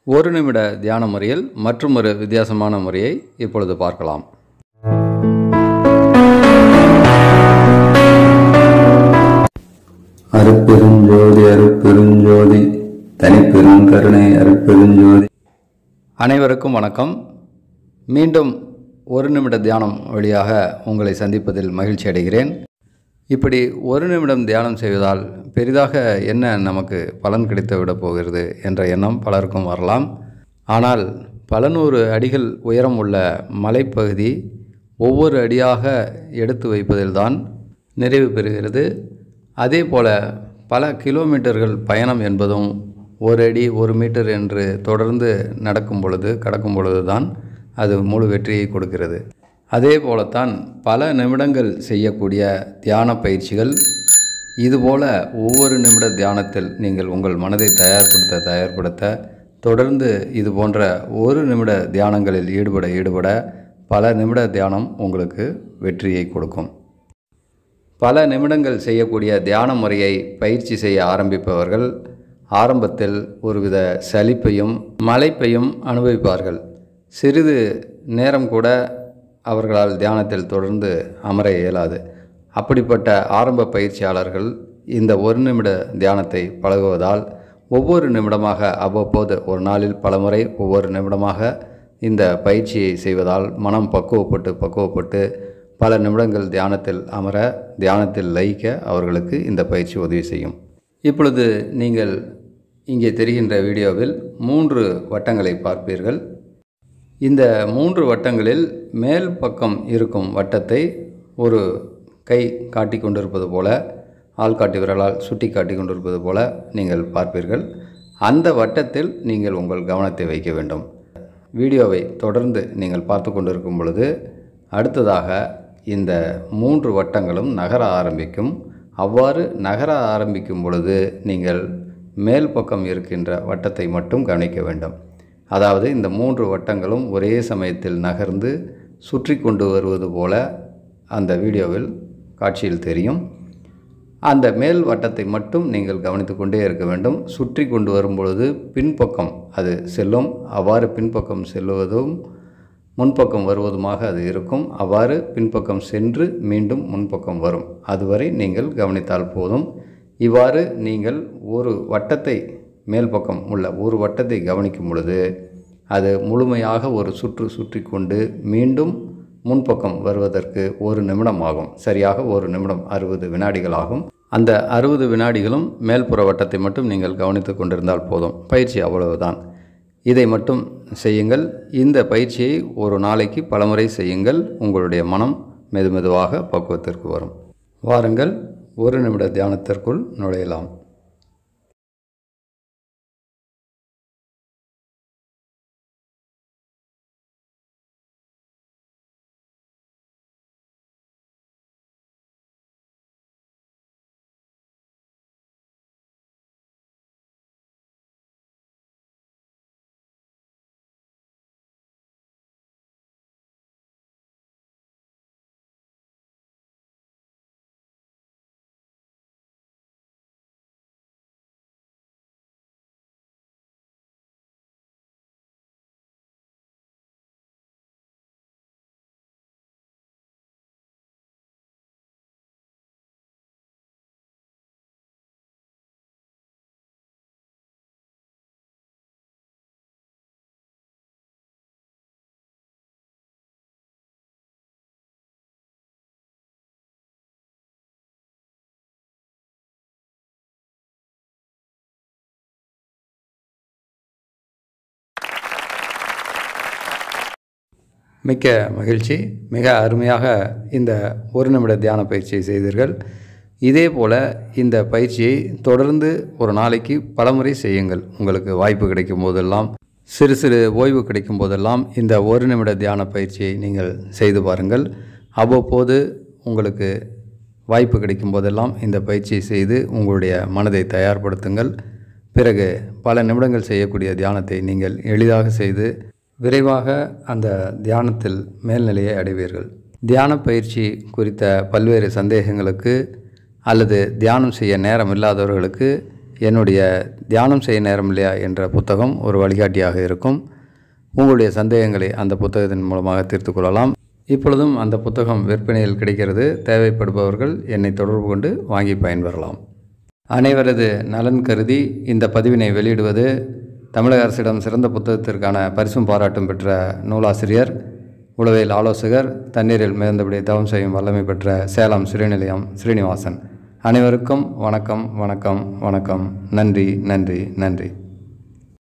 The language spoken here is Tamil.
ஒரு நிமிட தியான முறையில் மற்றும் ஒரு வித்தியாசமான முறையை இப்பொழுது பார்க்கலாம் அருட்பெரும் ஜோதி அருட்பெரும் ஜோதி தனிப்பெரும் கருணை அருட்பெருஞ்சோதி அனைவருக்கும் வணக்கம் மீண்டும் ஒரு நிமிட தியானம் வழியாக உங்களை சந்திப்பதில் மகிழ்ச்சி அடைகிறேன் இப்படி ஒரு நிமிடம் தியானம் செய்வதால் பெரிதாக என்ன நமக்கு பலன் கிடைத்து விடப் போகிறது என்ற எண்ணம் பலருக்கும் வரலாம் ஆனால் பல நூறு அடிகள் உயரம் உள்ள மலைப்பகுதி ஒவ்வொரு அடியாக எடுத்து வைப்பதில்தான் நிறைவு பெறுகிறது அதே போல பல கிலோமீட்டர்கள் பயணம் என்பதும் ஒரு அடி ஒரு மீட்டர் என்று தொடர்ந்து நடக்கும் பொழுது கடக்கும் பொழுது தான் அது முழு வெற்றியை கொடுக்கிறது அதே போலத்தான் பல நிமிடங்கள் செய்யக்கூடிய தியான பயிற்சிகள் இதுபோல ஒவ்வொரு நிமிட தியானத்தில் நீங்கள் உங்கள் மனதை தயார்படுத்த தயார்படுத்த தொடர்ந்து இது போன்ற ஒரு நிமிட தியானங்களில் ஈடுபட ஈடுபட பல நிமிட தியானம் உங்களுக்கு வெற்றியை கொடுக்கும் பல நிமிடங்கள் செய்யக்கூடிய தியான முறையை பயிற்சி செய்ய ஆரம்பிப்பவர்கள் ஆரம்பத்தில் ஒருவித சலிப்பையும் மலைப்பையும் அனுபவிப்பார்கள் சிறிது நேரம் கூட அவர்களால் தியானத்தில் தொடர்ந்து அமர இயலாது அப்படிப்பட்ட ஆரம்ப பயிற்சியாளர்கள் இந்த ஒரு நிமிட தியானத்தை பழகுவதால் ஒவ்வொரு நிமிடமாக அவ்வப்போது ஒரு நாளில் பலமுறை ஒவ்வொரு நிமிடமாக இந்த பயிற்சியை செய்வதால் மனம் பக்குவப்பட்டு பக்குவப்பட்டு பல நிமிடங்கள் தியானத்தில் அமர தியானத்தில் லயிக்க அவர்களுக்கு இந்த பயிற்சி உதவி செய்யும் இப்பொழுது நீங்கள் இங்கே தெரிகின்ற வீடியோவில் மூன்று வட்டங்களை பார்ப்பீர்கள் இந்த மூன்று வட்டங்களில் மேல் பக்கம் இருக்கும் வட்டத்தை ஒரு கை காட்டி கொண்டிருப்பது போல ஆள்காட்டி விரலால் சுட்டி காட்டி கொண்டிருப்பது போல நீங்கள் பார்ப்பீர்கள் அந்த வட்டத்தில் நீங்கள் உங்கள் கவனத்தை வைக்க வேண்டும் வீடியோவை தொடர்ந்து நீங்கள் பார்த்து கொண்டிருக்கும் பொழுது அடுத்ததாக இந்த மூன்று வட்டங்களும் நகர ஆரம்பிக்கும் அவ்வாறு நகர ஆரம்பிக்கும் பொழுது நீங்கள் மேல் பக்கம் இருக்கின்ற வட்டத்தை மட்டும் கவனிக்க வேண்டும் அதாவது இந்த மூன்று வட்டங்களும் ஒரே சமயத்தில் நகர்ந்து சுற்றி கொண்டு வருவது போல அந்த வீடியோவில் காட்சியில் தெரியும் அந்த மேல் வட்டத்தை மட்டும் நீங்கள் கவனித்து கொண்டே இருக்க வேண்டும் சுற்றி கொண்டு வரும் பொழுது பின்பக்கம் அது செல்லும் அவ்வாறு பின்பக்கம் செல்லுவதும் முன்பக்கம் வருவதுமாக அது இருக்கும் அவ்வாறு பின்பக்கம் சென்று மீண்டும் முன்பக்கம் வரும் அதுவரை நீங்கள் கவனித்தால் போதும் இவ்வாறு நீங்கள் ஒரு வட்டத்தை மேல் பக்கம் உள்ள ஒரு வட்டத்தை கவனிக்கும் பொழுது அது முழுமையாக ஒரு சுற்று சுற்றி கொண்டு மீண்டும் முன்பக்கம் வருவதற்கு ஒரு நிமிடம் ஆகும் சரியாக ஒரு நிமிடம் அறுபது வினாடிகள் ஆகும் அந்த அறுபது வினாடிகளும் மேல்புற வட்டத்தை மட்டும் நீங்கள் கவனித்து கொண்டிருந்தால் போதும் பயிற்சி அவ்வளவுதான் இதை மட்டும் செய்யுங்கள் இந்த பயிற்சியை ஒரு நாளைக்கு பலமுறை செய்யுங்கள் உங்களுடைய மனம் மெதுமெதுவாக பக்குவத்திற்கு வரும் வாருங்கள் ஒரு நிமிட தியானத்திற்குள் நுழையலாம் மிக்க மகிழ்ச்சி மிக அருமையாக இந்த ஒரு நிமிட தியான பயிற்சியை செய்தீர்கள் இதே போல் இந்த பயிற்சியை தொடர்ந்து ஒரு நாளைக்கு பலமுறை செய்யுங்கள் உங்களுக்கு வாய்ப்பு கிடைக்கும் போதெல்லாம் சிறு சிறு ஓய்வு கிடைக்கும் போதெல்லாம் இந்த ஒரு நிமிட தியான பயிற்சியை நீங்கள் செய்து பாருங்கள் அவ்வப்போது உங்களுக்கு வாய்ப்பு கிடைக்கும் போதெல்லாம் இந்த பயிற்சியை செய்து உங்களுடைய மனதை தயார்படுத்துங்கள் பிறகு பல நிமிடங்கள் செய்யக்கூடிய தியானத்தை நீங்கள் எளிதாக செய்து விரைவாக அந்த தியானத்தில் மேல்நிலையை அடைவீர்கள் தியான பயிற்சி குறித்த பல்வேறு சந்தேகங்களுக்கு அல்லது தியானம் செய்ய நேரம் இல்லாதவர்களுக்கு என்னுடைய தியானம் செய்ய நேரம் இல்லையா என்ற புத்தகம் ஒரு வழிகாட்டியாக இருக்கும் உங்களுடைய சந்தேகங்களை அந்த புத்தகத்தின் மூலமாக தீர்த்து கொள்ளலாம் இப்பொழுதும் அந்த புத்தகம் விற்பனையில் கிடைக்கிறது தேவைப்படுபவர்கள் என்னை தொடர்பு கொண்டு வாங்கி பயன்பெறலாம் அனைவரது நலன் கருதி இந்த பதிவினை வெளியிடுவது தமிழக அரசிடம் சிறந்த புத்தகத்திற்கான பரிசும் பாராட்டும் பெற்ற நூலாசிரியர் உளவியல் ஆலோசகர் தண்ணீரில் மிதந்தபடி தவம் செய்யும் வல்லமை பெற்ற சேலம் சிறுநிலையம் ஸ்ரீனிவாசன் அனைவருக்கும் வணக்கம் வணக்கம் வணக்கம் நன்றி நன்றி நன்றி